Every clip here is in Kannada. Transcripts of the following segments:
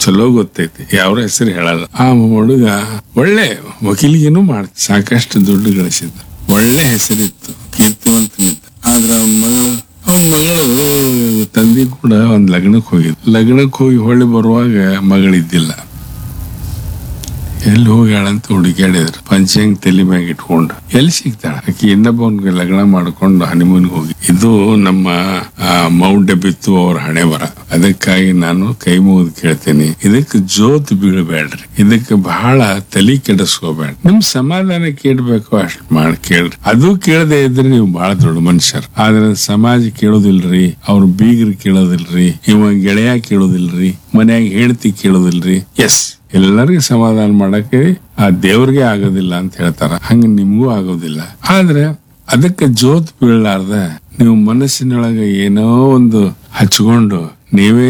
ಚಲೋ ಗೊತ್ತೈತಿ ಯಾವ ಹೆಸರು ಹೇಳಲ್ಲ ಆ ಹುಡುಗ ಒಳ್ಳೆ ವಕೀಲಿಗೆನೂ ಮಾಡ್ ಸಾಕಷ್ಟು ದುಡ್ಡು ಗಳಿಸಿದ್ದ ಒಳ್ಳೆ ಹೆಸರಿತ್ತು ಕೀರ್ತಿವಂತನಿದ್ದ ಆದ್ರ ಅವನ ಮಗಳು ಅವನ ಮಗಳು ತಂದೆ ಕೂಡ ಒಂದ್ ಲಗ್ನಕ್ಕೆ ಹೋಗಿದ್ದು ಲಗ್ನಕ್ಕೆ ಹೋಗಿ ಹೊಳ್ಳಿ ಬರುವಾಗ ಮಗಳಿದ್ದಿಲ್ಲ ಎಲ್ಲಿ ಹೋಗ್ಯಾಳಂತ ಹುಡುಕ್ಯಾಡಿದ್ರು ಪಂಚಂಗ್ ತಲೆ ಮ್ಯಾಗ ಇಟ್ಕೊಂಡು ಎಲ್ಲಿ ಸಿಗ್ತಾಳ ಆಕಿ ಇನ್ನೊಬ್ಬನ್ಗೆ ಲಗ್ನ ಮಾಡ್ಕೊಂಡು ಹನಿಮೂನ್ಗೆ ಹೋಗಿ ಇದು ನಮ್ಮ ಆ, ಮೌಂಟ್ ಬಿತ್ತು ಅವ್ರ ಹಣೆ ಬರ ಅದಕ್ಕಾಗಿ ನಾನು ಕೈ ಮುಗಿದು ಕೇಳ್ತೇನೆ ಇದಕ್ಕೆ ಜೋತ್ ಬೀಳಬೇಡ್ರಿ ಇದಕ್ಕೆ ಬಹಳ ತಲೆ ಕೆಡಿಸ್ಕೋಬೇಡ ನಿಮ್ ಸಮಾಧಾನ ಕೇಳ್ಬೇಕು ಅಷ್ಟ್ ಮಾಡಿ ಕೇಳ್ರಿ ಅದು ಕೇಳದೆ ಇದ್ರೆ ನೀವು ಬಹಳ ದೊಡ್ಡ ಮನುಷ್ಯರು ಆದ್ರೆ ಸಮಾಜ ಕೇಳೋದಿಲ್ರಿ ಅವ್ರ ಬೀಗರು ಕೇಳೋದಿಲ್ರಿ ಇವ ಗೆಳೆಯ ಕೇಳೋದಿಲ್ರಿ ಮನ್ಯಾಗ ಹೇಳ್ತಿ ಕೇಳೋದಿಲ್ರಿ ಎಸ್ ಎಲ್ಲರಿಗೂ ಸಮಾಧಾನ ಮಾಡಕ್ಕೆ ಆ ದೇವ್ರಿಗೆ ಆಗೋದಿಲ್ಲ ಅಂತ ಹೇಳ್ತಾರ ಹಂಗ ನಿಮ್ಗೂ ಆಗೋದಿಲ್ಲ ಆದ್ರೆ ಅದಕ್ಕೆ ಜೋತ್ ಬೀಳಲಾರ್ದ ನೀವು ಮನಸ್ಸಿನೊಳಗೆ ಏನೋ ಒಂದು ಹಚ್ಕೊಂಡು ನೀವೇ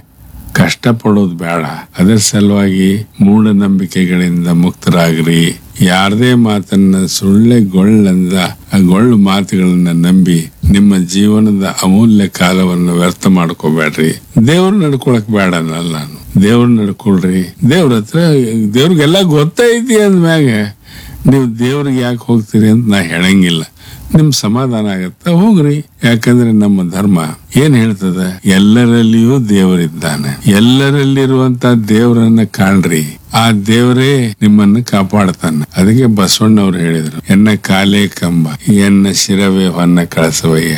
ಕಷ್ಟ ಪಡೋದು ಬೇಡ ಅದರ ಸಲುವಾಗಿ ಮೂಢನಂಬಿಕೆಗಳಿಂದ ಮುಕ್ತರಾಗ್ರಿ ಯಾರದೇ ಮಾತನ್ನ ಸುಳ್ಳೆ ಗೊಳ್ಳಂದ ಆ ಗೊಳ್ಳು ಮಾತುಗಳನ್ನ ನಂಬಿ ನಿಮ್ಮ ಜೀವನದ ಅಮೂಲ್ಯ ಕಾಲವನ್ನು ವ್ಯರ್ಥ ಮಾಡ್ಕೋಬೇಡ್ರಿ ದೇವ್ರು ನಡ್ಕೊಳಕ್ ಬೇಡ ಅನ್ನಲ್ಲ ನಾನು ದೇವ್ರ ನಡ್ಕೊಳ್ರಿ ದೇವ್ರ ಹತ್ರ ದೇವ್ರಿಗೆಲ್ಲ ಗೊತ್ತೈತಿ ಅಂದ್ಮ್ಯಾಗ ನೀವು ದೇವ್ರಿಗೆ ಯಾಕೆ ಹೋಗ್ತೀರಿ ಅಂತ ನಾ ಹೇಳಂಗಿಲ್ಲ ನಿಮ್ ಸಮಾಧಾನ ಆಗತ್ತ ಹೋಗ್ರಿ ಯಾಕಂದ್ರೆ ನಮ್ಮ ಧರ್ಮ ಏನ್ ಹೇಳ್ತದ ಎಲ್ಲರಲ್ಲಿಯೂ ದೇವರಿದ್ದಾನೆ ಎಲ್ಲರಲ್ಲಿರುವಂತ ದೇವರನ್ನ ಕಾಣ್ರಿ ಆ ದೇವರೇ ನಿಮ್ಮನ್ನ ಕಾಪಾಡ್ತಾನೆ ಅದಕ್ಕೆ ಬಸವಣ್ಣವ್ರು ಹೇಳಿದ್ರು ಎನ್ನ ಕಾಲೇ ಕಂಬ ಎನ್ನ ಶಿರವೇ ಹೊನ್ನ ಕಳಸವಯ್ಯ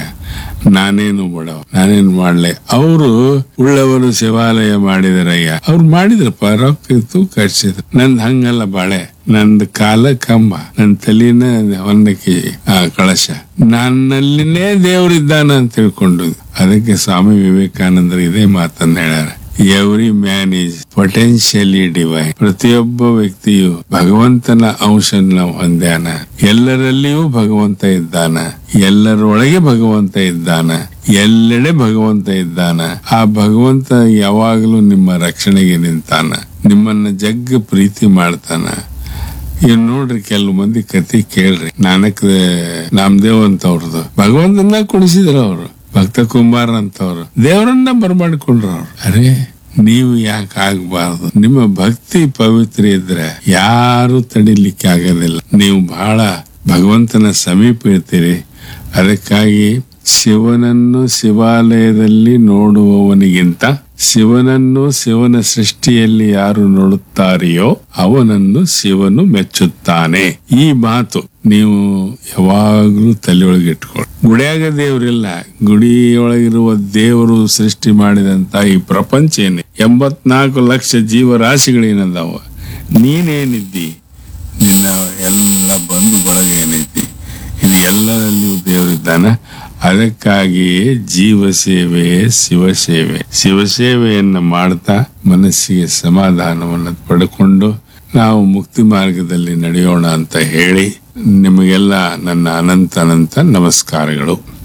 ನಾನೇನು ಬಡವ ನಾನೇನು ಮಾಡ್ಲೆ ಅವರು ಉಳ್ಳವರು ಶಿವಾಲಯ ಮಾಡಿದರಯ್ಯ ಅವ್ರು ಮಾಡಿದ್ರಪ್ಪ ರೊಕ್ಕ ಇತ್ತು ಖರ್ಚಿದ್ರು ನಂದ್ ಹಂಗಲ್ಲ ಬಾಳೆ ನಂದ್ ಕಾಲ ಕಂಬ ನನ್ ತಲಿನ ಹೊನ್ನಕ್ಕೆ ಆ ಕಳಶ ನನ್ನಲ್ಲಿನೇ ದೇವರಿದ್ದಾನ ಅಂತ ತಿಳ್ಕೊಂಡು ಅದಕ್ಕೆ ಸ್ವಾಮಿ ವಿವೇಕಾನಂದರು ಇದೇ ಮಾತನ್ನ ಹೇಳ್ಯಾರ every man is potentially divine ಪ್ರತಿಯೊಬ್ಬ ವ್ಯಕ್ತಿಯು ಭಗವಂತನ ಅಂಶನ ಹೊಂದ್ಯಾನ ಎಲ್ಲರಲ್ಲಿಯೂ ಭಗವಂತ ಇದ್ದಾನ ಎಲ್ಲರೊಳಗೆ ಭಗವಂತ ಇದ್ದಾನ ಎಲ್ಲೆಡೆ ಭಗವಂತ ಇದ್ದಾನ ಆ ಭಗವಂತ ಯಾವಾಗಲೂ ನಿಮ್ಮ ರಕ್ಷಣೆಗೆ ನಿಂತಾನ ನಿಮ್ಮನ್ನ ಜಗ್ಗ ಪ್ರೀತಿ ಮಾಡ್ತಾನ ಈಗ ನೋಡ್ರಿ ಕೆಲವು ಮಂದಿ ಕತಿ ಕೇಳ್ರಿ ನಾನಕ್ ನಾಮದೇವ್ ಅಂತವ್ರದ್ದು ಭಗವಂತನ ಕುಣಿಸಿದ್ರ ಅವರು ಭಕ್ತ ಕುಮಾರ್ ಅಂತವ್ರು ದೇವರನ್ನ ಬರ್ಮಾಡ್ಕೊಂಡ್ರ ಅವ್ರು ಅರೆ ನೀವು ಯಾಕೆ ಆಗ್ಬಾರ್ದು ನಿಮ್ಮ ಭಕ್ತಿ ಪವಿತ್ರ ಇದ್ರೆ ಯಾರು ತಡಿಲಿಕ್ಕೆ ಆಗೋದಿಲ್ಲ ನೀವು ಬಹಳ ಭಗವಂತನ ಸಮೀಪ ಇರ್ತೀರಿ ಅದಕ್ಕಾಗಿ ಶಿವನನ್ನು ಶಿವಾಲಯದಲ್ಲಿ ನೋಡುವವನಿಗಿಂತ ಶಿವನನ್ನು ಶಿವನ ಸೃಷ್ಟಿಯಲ್ಲಿ ಯಾರು ನೋಡುತ್ತಾರೆಯೋ ಅವನನ್ನು ಶಿವನು ಮೆಚ್ಚುತ್ತಾನೆ ಈ ಮಾತು ನೀವು ಯಾವಾಗ್ಲೂ ತಲೆಯೊಳಗೆ ಇಟ್ಕೊಳ್ಳಿ ಗುಡಿಯಾಗ ದೇವರಿಲ್ಲ ಗುಡಿಯೊಳಗಿರುವ ದೇವರು ಸೃಷ್ಟಿ ಮಾಡಿದಂತ ಈ ಪ್ರಪಂಚ ಏನೇ ಎಂಬತ್ನಾಲ್ಕು ಲಕ್ಷ ಜೀವರಾಶಿಗಳೇನದಾವ ನೀನೇನಿದ್ದಿ ನಿನ್ನ ಎಲ್ಲ ಬಂಧು ಬಳಗ ಏನೈತಿ ಇದು ಎಲ್ಲರಲ್ಲಿಯೂ ದೇವರಿದ್ದಾನೆ ಅದಕ್ಕಾಗಿಯೇ ಜೀವ ಸೇವೆ ಶಿವ ಸೇವೆ ಶಿವ ಸೇವೆಯನ್ನ ಮಾಡ್ತಾ ಮನಸ್ಸಿಗೆ ಸಮಾಧಾನವನ್ನು ಪಡ್ಕೊಂಡು ನಾವು ಮುಕ್ತಿ ಮಾರ್ಗದಲ್ಲಿ ನಡೆಯೋಣ ಅಂತ ಹೇಳಿ ನಿಮಗೆಲ್ಲ ನನ್ನ ಅನಂತ ಅನಂತ ನಮಸ್ಕಾರಗಳು